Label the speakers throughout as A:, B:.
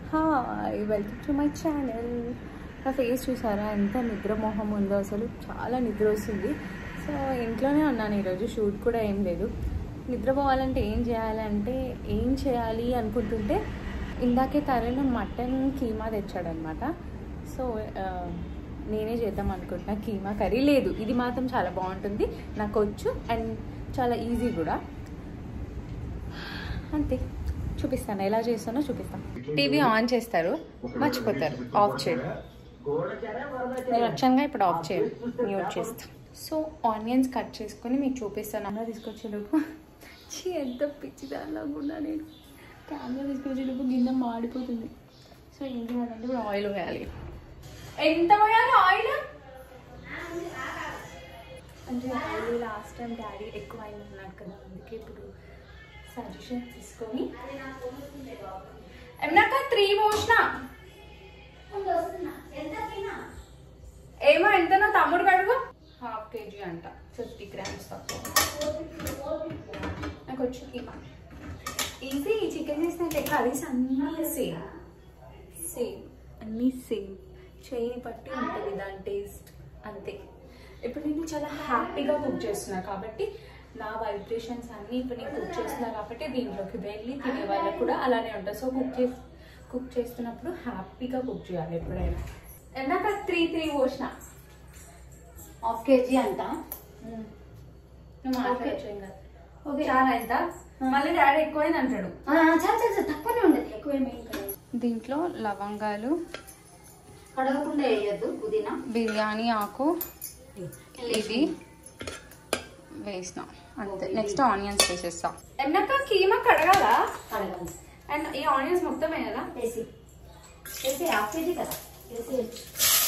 A: Hi welcome to my channel నా face చూసారా ఎంత నిద్ర మొహం ఉందో అసలు చాలా నిద్ర వస్తుంది సో ఇంట్లోనే ఉన్నాను ఈరోజు షూట్ కూడా ఏం లేదు నిద్రపోవాలంటే ఏం చేయాలంటే ఏం చేయాలి అనుకుంటుంటే ఇందాకే తరుణ్ మటన్ కీమా తెచ్చాడనమాట సో ఆ, నేనే చేద్దాం అనుకుంటున్నా కీమా కర్రీ లేదు ఇది మాత్రం చాలా బాగుంటుంది నాకు వచ్చు అండ్ చాలా ఈజీ కూడా అంతే చూపిస్తాను ఎలా చేస్తానో చూపిస్తాను టీవీ ఆన్ చేస్తారు మర్చిపోతారు ఆఫ్ చేయరు నేను వచ్చానుగా ఇప్పుడు ఆఫ్ చేయరు మ్యూట్ చేస్తాను సో ఆనియన్స్ కట్ చేసుకొని మీకు చూపిస్తాను అలా తీసుకొచ్చేలోపు చీ ఎంత పిచ్చి దానిలో కూడా నేను కెమెరా తీసుకొచ్చేలోపు గిన్నె మాడిపోతుంది సో ఏం చేయాలంటే ఇప్పుడు ఆయిల్ వేయాలి ఎంత పోయాలి ఆయిల్ అంటే ఆయిల్ లాస్ట్ టైం డాడీ ఎక్కువ అయింది అన్నాడు కదా అందుకే ఇప్పుడు సజెషన్ తీసుకొని ఏమన్నాక త్రీ పోసిన ఏమో ఎంతనో తమ్ముడు కడుగు హాఫ్ కేజీ అంట ఫిఫ్టీ గ్రామ్స్ తక్కువ నాకు వచ్చి కీమా ఈజీ చికెన్ చేసినట్టే కర్రీస్ అన్నీ సేమ్ సేమ్ అన్నీ సేమ్ చేయి పట్టి ఉంటుంది దాని టేస్ట్ అంతే ఇప్పుడు నేను చాలా హ్యాపీగా కుక్ చేస్తున్నా కాబట్టి నా వైబ్రేషన్స్ అన్నీ ఇప్పుడు నేను కుక్ చేస్తున్నా కాబట్టి దీంట్లోకి వెళ్ళి తినే వాళ్ళకి కూడా అలానే ఉంటుంది సో కుక్ చేసి కుక్ చేస్తున్నప్పుడు హ్యాపీగా కుక్ చేయాలి ఎప్పుడైనా ఎందాక త్రీ త్రీ పోసిన
B: హాఫ్ కేజీ అంట
A: నువ్వు మాట్లాడచ్చు ఇంకా
B: ఓకే
A: చాలా ఎంత మళ్ళీ డాడీ ఎక్కువైంది అంటాడు
B: ఆ, చాలా చాలా చాలా తక్కువనే ఉండదు ఎక్కువ ఏమీ కాదు
A: దీంట్లో లవంగాలు
B: కడగకుండా వేయద్దు పుదీనా
A: బిర్యానీ ఆకు ఇది వేసిన అంతే నెక్స్ట్ ఆనియన్స్ వేసేస్తా ఎన్నక కీమా కడగాలా
B: కడగాలి
A: అండ్ ఈ ఆనియన్స్ మొత్తం వేయాలా
B: వేసి వేసి హాఫ్ కేజీ కదా వేసి వేసి.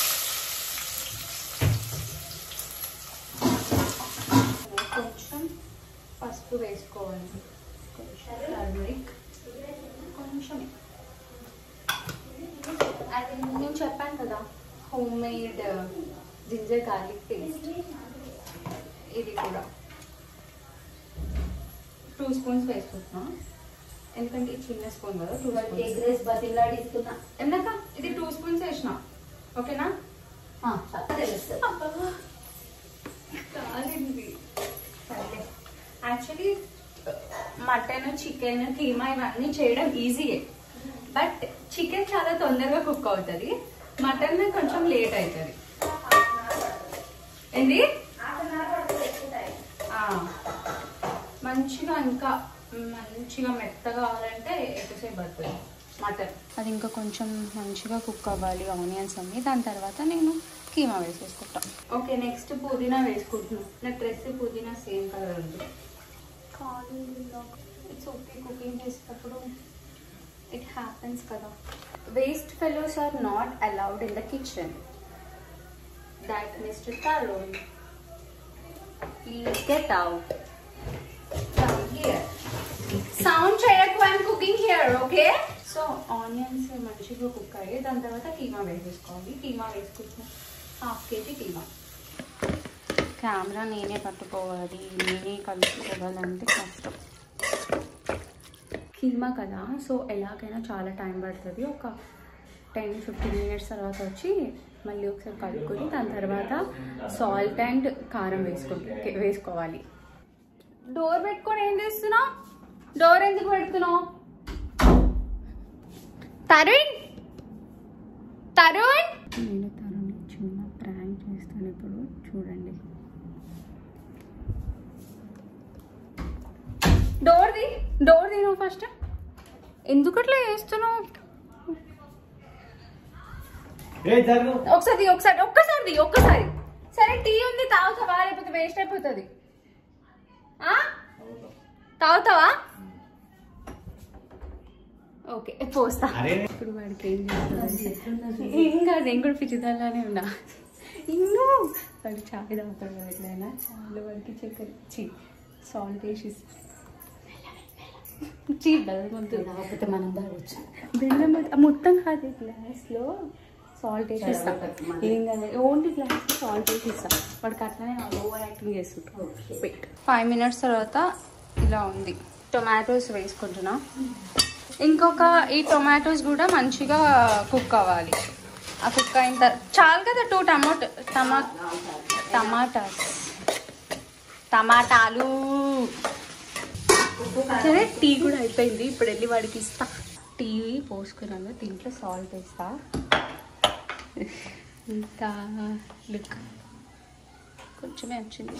A: కొంచెం పసుపు వేసుకోవాలి కొంచెం టర్మరిక్ కొంచెం అది నేను చెప్పాను కదా home made ginger garlic paste ఇది కూడా టూ స్పూన్స్ వేసుకుంటున్నా ఎందుకంటే ఇది చిన్న స్పూన్ కదా టూ
B: వాడికి ఎగ్
A: స్పూన్స్
B: రైస్ బతిలాడిస్తున్నా
A: ఎందాక ఇది టూ స్పూన్స్ వేసిన ఓకేనా
B: ఆ, తెలుస్తుంది
A: కాలింది యాక్చువల్లీ మటన్ చికెన్ కీమా ఇవన్నీ చేయడం ఈజీయే బట్ చికెన్ చాలా తొందరగా కుక్ అవుతుంది మటన్ కొంచెం లేట్ అవుతుంది ఏంది ఆ, మంచిగా ఇంకా మంచిగా మెత్తగా కావాలంటే ఎక్కువసేపు పడుతుంది మటన్ అది ఇంకా కొంచెం మంచిగా కుక్ అవ్వాలి ఆనియన్స్ అన్ని దాని తర్వాత నేను కీమా వేసేసుకుంటాం ఓకే నెక్స్ట్ పుదీనా వేసుకుంటున్నాం నా డ్రెస్ పుదీనా సేమ్ కలర్ ఉంది ఇట్స్ ఓకే కుకింగ్ చేసేటప్పుడు ఇట్ హ్యాపెన్స్ కదా waste fellows are not allowed in the kitchen that mister Tarun please get out here sound చేయకు I'm cooking here okay so onions మంచిగా cook అయ్యి దాని తర్వాత కీమా వేసేసుకోవాలి కీమా వేసుకుంటున్నాం హాఫ్ కేజీ కీమా కెమెరా నేనే పట్టుకోవాలి నేనే కలుపుకోవాలంటే కష్టం కీమా కదా సో ఎలాగైనా చాలా టైం పడుతుంది ఒక టెన్ ఫిఫ్టీన్ మినిట్స్ తర్వాత వచ్చి మళ్ళీ ఒకసారి కలుపుకొని దాని తర్వాత సాల్ట్ అండ్ కారం వేసుకుంటు వేసుకోవాలి డోర్ పెట్టుకొని ఏం చేస్తున్నావు డోర్ ఎందుకు పెడుతున్నావు తరుణ్ తరుణ్ నేను తరుణ్ చిన్న ప్రాంక్ చేస్తాను ఇప్పుడు చూడండి డోర్ ది డోర్ ది నువ్వు ఫస్ట్ ఎందుకు అట్లా చేస్తున్నావు
C: ఏ జరుగు
A: ఒకసారి ది, ఒకసారి ఒక్కసారి ది, ఒక్కసారి సరే టీ ఉంది తాగుతావా లేకపోతే వేస్ట్ అయిపోతుంది ఆ? తాగుతావా ఓకే పోస్తా
C: అరే
A: ఇప్పుడు వాడికి ఏం చేస్తుంది ఏం కాదు నేను కూడా పిచ్చిదాలానే ఉన్నా ఇన్ను వాడు చాయ్ తాగుతాడు కదా ఎట్లయినా చాలు వాడికి చక్కెర చీ సాల్ట్ వేసి చీ బెల్లం
B: కాకపోతే మనం తాగొచ్చు
A: బెల్లం అది- మొత్తం కాదు గ్లాస్లో సాల్ట్ వేసి ఇస్తా ఏం కాదు ఓన్లీ గ్లాస్ సాల్ట్ వేసి ఇస్తా వాడికి అట్లనే ఓవర్ యాక్టింగ్ చేస్తుంటాడు వెయిట్ ఫైవ్ మినిట్స్ తర్వాత ఇలా ఉంది టొమాటోస్ వేసుకుంటున్నా ఇంకొక ఈ టొమాటోస్ కూడా మంచిగా కుక్ అవ్వాలి ఆ కుక్ అయిన తర్వాత చాలు కదా టూ టమాటో టమా టమాటాస్ టమాటాలు సరే టీ కూడా అయిపోయింది ఇప్పుడు వెళ్ళి వాడికి ఇస్తా టీ పోసుకున్నాను దీంట్లో సాల్ట్ వేస్తా ఇంకా లుక్ కొంచెమే వచ్చింది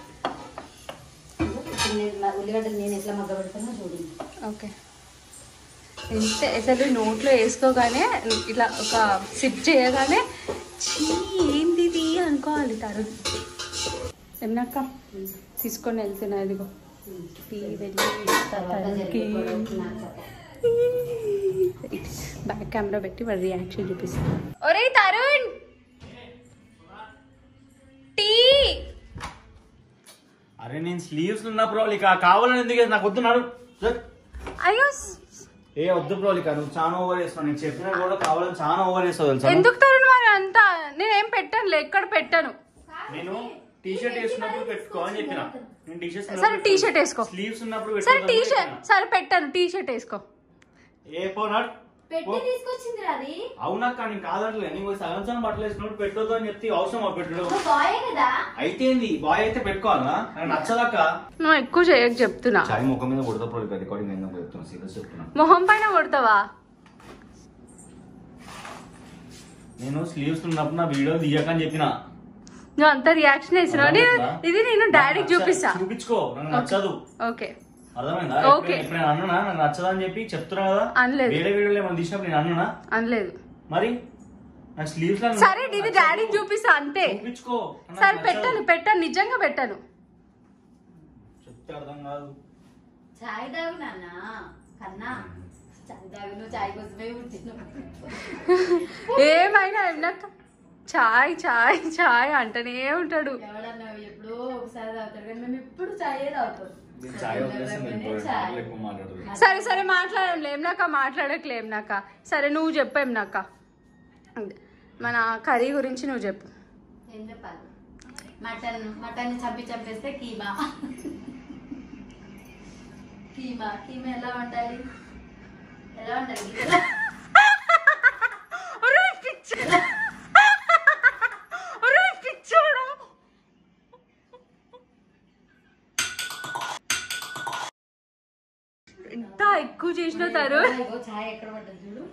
B: ఇప్పుడు నేను మ- ఉల్లిగడ్డలు నేను ఎట్లా మగ్గ పెడతానో చూడండి
A: ఓకే ఎంత అసలు నోట్లో వేసుకోగానే ఇట్లా ఒక సిప్ చేయగానే చీ ఏంది ఇది అనుకోవాలి తరుణ్ ఏమన్నాక తీసుకొని వెళ్తున్నా ఇదిగో టీ వెళ్ళి
B: తర్వాత
A: తరుణ్కి
B: జరిగిపోవడం
A: బ్యాక్ కెమెరా పెట్టి వాడి రియాక్షన్ చూపిస్తాను ఒరే తరుణ్ టీ
C: అరే నేను స్లీవ్స్ ఉన్నప్పుడు ఇక కావాలని ఎందుకు నాకు వద్దు నాడు
A: అయ్యో
C: ఏ వద్దు ప్రోలిక నువ్వు చాలా ఓవర్ చేస్తున్నావు నేను చెప్పినా కూడా కావాలని చాలా ఓవర్ చేస్తావు తెలుసా నువ్వు?
A: ఎందుకు తరుణ్ మరి అంతా నేనేం పెట్టాను ఎక్కడ పెట్టాను
C: నేను టీ షర్ట్ వేసుకున్నప్పుడు పెట్టుకో అని చెప్పిన నేను టీ షర్ట్
A: సరే టీ షర్ట్ వేసుకో
C: స్లీవ్స్ ఉన్నప్పుడు
A: సరే టీ
C: పెట్టుకో
A: షర్ట్ సరే పెట్టాను టీ షర్ట్ వేసుకో
C: ఏ పోనాడు
B: పెట్టి తీసుకొచ్చింది అది
C: అవునక్క నేను కాదంటలే నీకు సగం సగం బట్టలు వేసుకున్నప్పుడు పెట్టొద్దు అని చెప్తే అవసరం పెట్టడు
B: ఒక బాయ్ కదా
C: అయితే ఏంది బాయ్ అయితే పెట్టుకోవాలా నాకు నచ్చదక్క
A: నువ్వు ఎక్కువ చేయక చెప్తున్నా
C: చాయ్ ముఖం మీద కొడతా ప్రోలిక రికార్డింగ్ ఎందుకు చెప్తున్నా సీరియస్ చెప్తున్నా
A: మొహం పైన కొడతావా
C: నేను స్లీవ్స్ ఉన్నప్పుడు నా వీడియో తీయకని చెప్పిన
A: నువ్వు అంత రియాక్షన్ ఇస్తున్నావు నేను-
C: అర్థమైందా?
A: ఇది నేను డాడీకి
C: నాకు
A: చూపిస్తా
C: నచ్చ- చూపించుకో నాకు నచ్చదు
A: ఓకే
C: అర్థమైందా
A: ఓకే.
C: ఇప్పుడు నేను అన్ననా నాకు నచ్చదా అని చెప్పి చెప్తున్నా కదా
A: అనలేదు.
C: వేరే వీడియోలో ఏమైనా తీసినప్పుడు నేను అన్ననా
A: అనలేదు
C: మరి నాకు స్లీవ్స్
A: సరే ఇది డాడీకి చూపిస్తా అంతే
C: చూపించుకో నాకు
A: సరే
C: నచ్చదు.
A: పెట్టాను పెట్టాను నిజంగా పెట్టాను
C: చెప్తే అర్థం కాదు
B: చాయ్ తాగు నాన్న కన్నా చాయ్ తాగు నువ్వు చాయ్ కోసమే పుట్టినావు
A: ఏమైనా నాకు చాయ్ చాయ్ చాయ్ అంటనే ఉంటాడు
B: ఎవడన్నా ఎప్పుడో ఒకసారి తాగుతాడు కానీ మేము ఇప్పుడు చాయే తాగుతాం
C: నేను చాయ్ వదిలేసి నేను
B: ఎవరైనా
C: పోయి
B: చాయ్.
C: మాటలు ఎక్కువ మాట్లాడదు
A: సరే సరే మాట్లాడండి ఏమన్నాక మాట్లాడకలేం నాక సరే నువ్వు చెప్పేం నాక మన కర్రీ గురించి నువ్వు చెప్పు
B: ఏం చెప్పాలి మటన్ మటన్ చంపి చంపేస్తే కీమా కీమా కీమా ఎలా వండాలి ఎలా వండాలి గీతలో?
A: ఒరే పిచ్చి ఒరే పిచ్చోడు ఎంత ఎక్కువ చేసిన తరు
B: ఇగో చాయ్ ఎక్కడ పడ్డది చూడు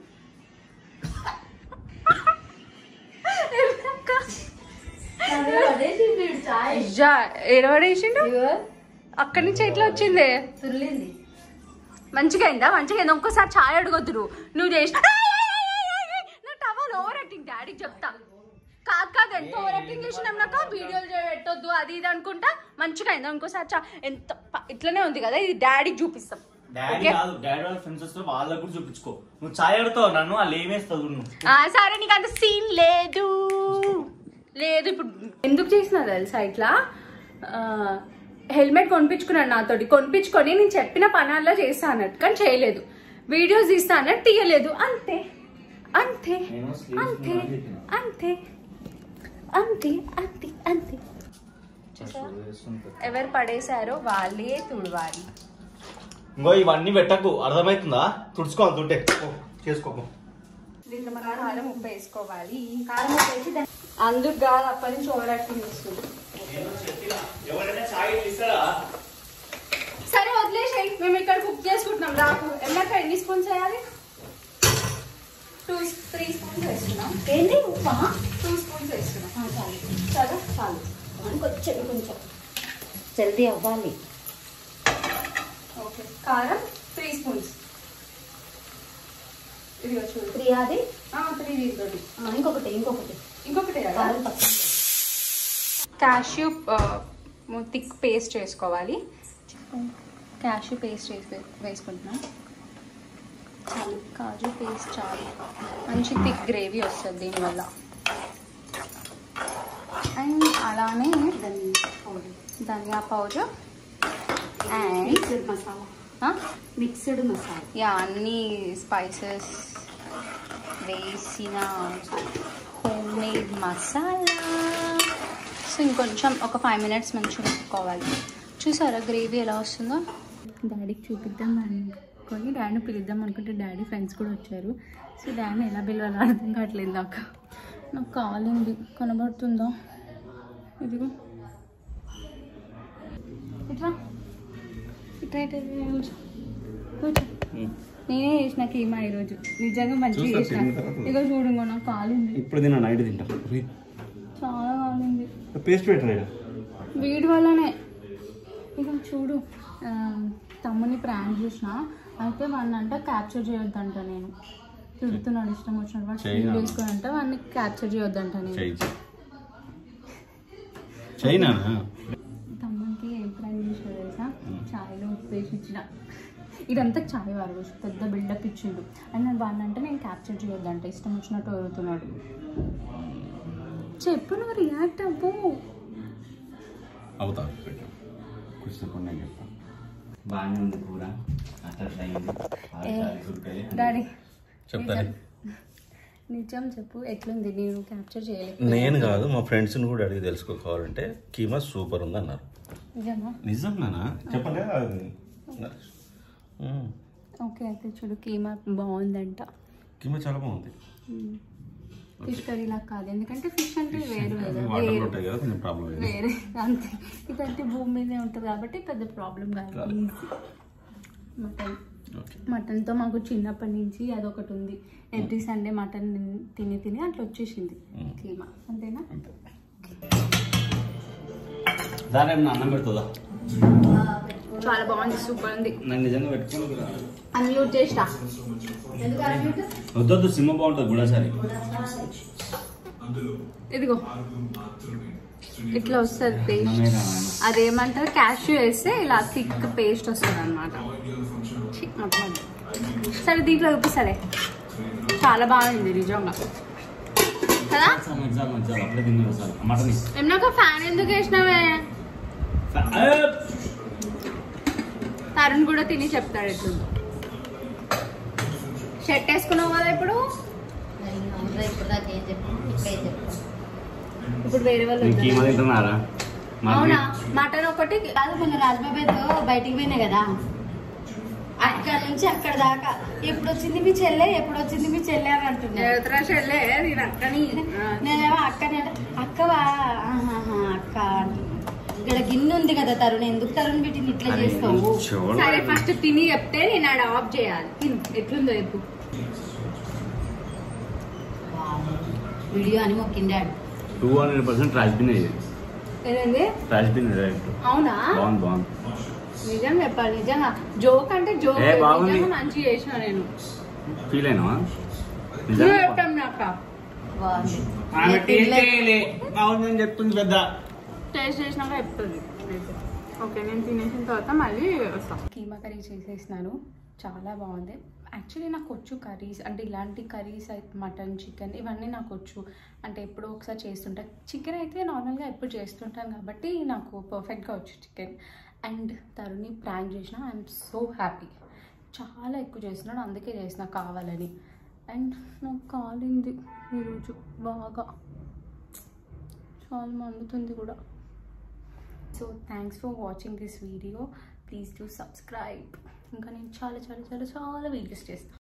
B: అదే పడేసి వీడు చాయ్
A: ఎడవడేసిండు
B: ఇగో
A: అక్కడి నుంచి ఎట్లా వచ్చింది
B: తుర్లింది
A: మంచిగా అయిందా మంచిగా అయిందా ఇంకోసారి ఛాయ్ అడగొద్దు నువ్వు చేసిన నా టవల్ ఓవర్ యాక్టింగ్ డాడీకి చెప్తా కాదు కాదు ఎంత ఓవర్ యాక్టింగ్ చేసినాం నాకు వీడియోలు పెట్టొద్దు అది ఇది అనుకుంటా మంచిగా అయిందా ఇంకోసారి చా ఎంత ప- ఇట్లనే ఉంది కదా ఇది డాడీకి చూపిస్తాం
C: డాడీ
A: ఓకే
C: కాదు డాడీ వాళ్ళ ఫ్రెండ్స్ వస్తే వాళ్ళకు కూడా చూపించుకో నువ్వు చాయ్ ఆడుతావు నన్ను వాళ్ళు ఏమేస్తావు నువ్వు
A: ఆ, సరే నీకు అంత సీన్ లేదు లేదు ఇప్పుడు ఎందుకు చేసినా తెలుసా ఇట్లా హెల్మెట్ కొనిపించుకున్నాడు నాతోటి కొనిపించుకొని నేను చెప్పిన పనాల్లో చేస్తా అన్నట్టు కానీ చేయలేదు వీడియోస్ తీస్తా అన్నట్టు తీయలేదు అంతే అంతే
C: నేను sleeves
A: అంతే
C: ఉన్నానని చెప్పిన.
A: అంతే అంతే అంతే అంతే ఎవరు పడేశారో వాళ్ళే తుడవాలి
C: ఇంకో ఇవన్నీ పెట్టకు అర్థమవుతుందా తుడుచుకోవాలి తుంటే చేసుకోకు
A: దీంట్లో మనం కారం ఉప్పు వేసుకోవాలి కారం ఉప్పు వేసి దాన్ని అందుకు కాదు అప్పటి నుంచి ఓవర్ యాక్టింగ్ చేస్తుంది
C: ఎవరైనా చాయ్ ఇస్తారా
A: సరే వదిలేసాయి మేము ఇక్కడ కుక్ చేసుకుంటున్నాం రాకు ఎన్నక ఎన్ని స్పూన్స్ వేయాలి టూ త్రీ స్పూన్స్ వేస్తున్నాం
B: ఏంటి ఉప్పా
A: టూ స్పూన్స్ వేస్తున్నాం
B: ఆ, చాలు
A: సరే
B: చాలు కొంచెం కొంచెం జల్దీ అవ్వాలి
A: ఓకే కారం త్రీ స్పూన్స్ ఇది చూడు
B: త్రీ అది
A: త్రీ దీంతో
B: ఆ, ఇంకొకటి ఇంకొకటి
A: ఇంకొకటి
B: కారం తక్కువ
A: క్యాష్యూ థిక్ పేస్ట్ చేసుకోవాలి క్యాష్యూ పేస్ట్ వేసి వేసుకుంటున్నాం చాలు కాజు పేస్ట్ చాలు మంచి థిక్ గ్రేవీ వస్తుంది దీనివల్ల అండ్ అలానే
B: ధనియా పౌడర్
A: ధనియా powder and
B: mixed masala mixed masala
A: yeah అన్ని స్పైసెస్ వేసిన హోమ్ మేడ్ మసాలా సో ఇంకొంచెం ఒక ఫైవ్ మినిట్స్ మంచిగా పెట్టుకోవాలి చూసారా గ్రేవీ ఎలా వస్తుందో డాడీకి చూపిద్దాం పెట్టుకొని డాడీని పిలుద్దాం అనుకుంటే డాడీ ఫ్రెండ్స్ కూడా వచ్చారు సో డాడీని ఎలా పిలవాలో అర్థం కావట్లేదు నాకు నాకు కాలింది కనబడుతుందా ఇదిగో ఇట్లా ఇట్లా ఇట్లా ఇట్లా కూర్చో. కూర్చో నేనే చేసిన కీమా ఈరోజు నిజంగా మంచిగా
C: చూస్తా,
A: చేసిన
C: తిన్న తర్వాత.
A: ఇక చూడుంగో నాకు కాలింది
C: ఇప్పుడు తిన్నా నైట్ తింటా
A: చాలా కాలింది
C: పేస్ట్ పెట్టరా
A: వీడి వల్లనే ఇక చూడు ఆ, తమ్ముని ప్రాంక్ చేసిన అయితే వాడిని అంట క్యాప్చర్ చేయొద్దంట నేను తిడుతున్నాడు ఇష్టం వచ్చినట్టు వాడు
C: చేయనా?
A: స్పీడ్ వేసుకొని అంటే వాడిని క్యాప్చర్ చేయొద్దంట నేను
C: చెయ్యి చైనా
A: తమ్మునికి ఏం ప్రాంక్ చేసిన తెలుసా చాయ్లో ఉప్పు వేసి ఇచ్చిన ఇదంతా చాయ్ వారు రోజు పెద్ద బిల్డప్ ఇచ్చిండు అండ్ నేను వాడిని అంటే నేను క్యాప్చర్ చేయొద్దంట ఇష్టం వచ్చినట్టు వదులుతున్నాడు చెప్పు నువ్వు రియాక్ట్ అవ్వు
C: అవుతా పెట్టు కొంచెం కొన్ని చెప్తా బాగానే ఉంది కూర అట్లా అయింది
A: ఏ, డాడీ
D: చెప్తాను
A: నిజం చెప్పు ఎట్లుంది నేను క్యాప్చర్ చేయలేదు
D: నేను కాదు మా ఫ్రెండ్స్ని కూడా అడిగి తెలుసుకోవాలంటే కీమా సూపర్ ఉంది అన్నారు
A: నిజమా
C: నిజం నానా
D: చెప్పండి మ్మ్.
A: ఓకే అయితే చూడు కీమా బాగుందంట
D: కీమా చాలా బాగుంది
A: ఫిష్ కర్రీ లాగా కాదు ఎందుకంటే ఫిష్ అంటే వేరు కదా
D: వాటర్లో
A: వేరు
D: ఉంటాయి కదా కొంచెం ప్రాబ్లం అయింది
A: వేరే అంతే ఇదంటే భూమి మీదే ఉంటుంది కాబట్టి పెద్ద ప్రాబ్లం కాదు
D: కాదు.
A: ఈజీ మటన్
D: ఓకే
A: మటన్తో మాకు చిన్నప్పటి నుంచి అదొకటి ఉంది ఎవ్రీ సండే మటన్ తిని తిని అట్లా వచ్చేసింది
D: మ్మ్.
A: కీమా అంతేనా
D: అంతే దాని ఏమన్నా అన్నం పెడుతుందా
A: చాలా బాగుంది సూపర్ ఉంది
C: నాకు నిజంగా పెట్టుకోవాలి
A: అన్మ్యూట్ చేస్తా
B: ఎందుకు అన్నట్టు
C: వద్దొద్దు సినిమా బాగుంటుంది గుడాసారి
A: ఇదిగో ఇట్లా వస్తుంది పేస్ట్
C: అన్నమే రా నాయన.
A: అదేమంటారు క్యాష్యూ వేస్తే ఇలా థిక్ పేస్ట్ వస్తుంది అనమాట సరే దీంట్లో చూపిస్తాలే చాలా బాగుంది నిజంగా కదా
C: చాలు, చాలు, చాలు, అప్పుడే తిన్నాను సార్ మటన్ ఇస్తా.
A: ఏమన్నా ఫ్యాన్ ఎందుకు వేసినావే
C: ఏ!
A: తరుణ్ కూడా తిని చెప్తాడు ఎట్లుందో షర్ట్ వేసుకున్నావు కదా ఇప్పుడు
B: ఇంకా ఇప్పుడు దాకా ఏం చెప్పు ఇప్పుడే చెప్పు
A: ఇప్పుడు వేరే వాళ్ళు
C: నేను కీమా
A: వద్దు.
C: తింటున్నారా
A: అవునా మటన్ ఒకటి
B: కాదు మొన్న రాజ్బాబాయ్తో బయటికి పోయినా కదా అక్కడ నుంచి అక్కడ దాకా ఎప్పుడు వచ్చింది మీ చెల్లె ఎప్పుడు వచ్చింది మీ చెల్లె అని అంటున్నా
A: దేవతరా చెల్లె నేను అక్కని
B: నేనేమో అక్కని అంటే అక్కవా ఆహాహా, అక్క అంటున్నా. ఇక్కడ గిన్నె ఉంది కదా తరుణ్ ఎందుకు తరుణ్ వీటిని ఇట్లా
C: అరే,
B: చేస్తావు
C: చూడు.
A: సరే ఫస్ట్ తిని చెప్తే నేను ఆడ ఆఫ్ చేయాలి తిను ఎట్లుందో చెప్పు
B: వీడియో అని మొక్కిండాడు
C: two hundred percent trash bin అయ్యేది
A: ఏదండి
C: ట్రాష్ బిన్ డైరెక్ట్
A: అవునా
C: బాగుంది బాగుంది
A: నిజం చెప్పాలి నిజంగా జోక్ అంటే జోక్
C: ఏ, బాగుంది.
A: నిజంగా మంచిగా చేసిన నేను
C: ఫీల్ అయినావా
A: నువ్వు చెప్తాం నాకు
B: బాగుంది
C: ఆమె
B: నేను
C: టేస్ట్
B: తినలే.
C: చేయలే బాగుందని చెప్తుంది పెద్ద
A: టేస్ట్ చేసినాక చెప్తుంది ఓకే నేను తినేసిన తర్వాత మళ్ళీ వస్తాను కీమా కర్రీ చేసేసినాను చాలా బాగుంది యాక్చువల్లీ నాకు వచ్చు కర్రీస్ అంటే ఇలాంటి కర్రీస్ అయితే మటన్ చికెన్ ఇవన్నీ నాకు వచ్చు అంటే ఎప్పుడో ఒకసారి చేస్తుంటా చికెన్ అయితే నార్మల్గా ఎప్పుడు చేస్తుంటాను కాబట్టి నాకు పర్ఫెక్ట్గా వచ్చు చికెన్ అండ్ తరుణి ప్రాంక్ చేసిన ఐఎమ్ సో హ్యాపీ చాలా ఎక్కువ చేస్తున్నాడు అందుకే చేసిన కావాలని అండ్ నాకు కాలింది ఈరోజు బాగా చాలా మండుతుంది కూడా so thanks for watching this video please to subscribe ఇంకా నేను చాలా చాలా చాలా చాలా వీడియోస్ చేస్తాను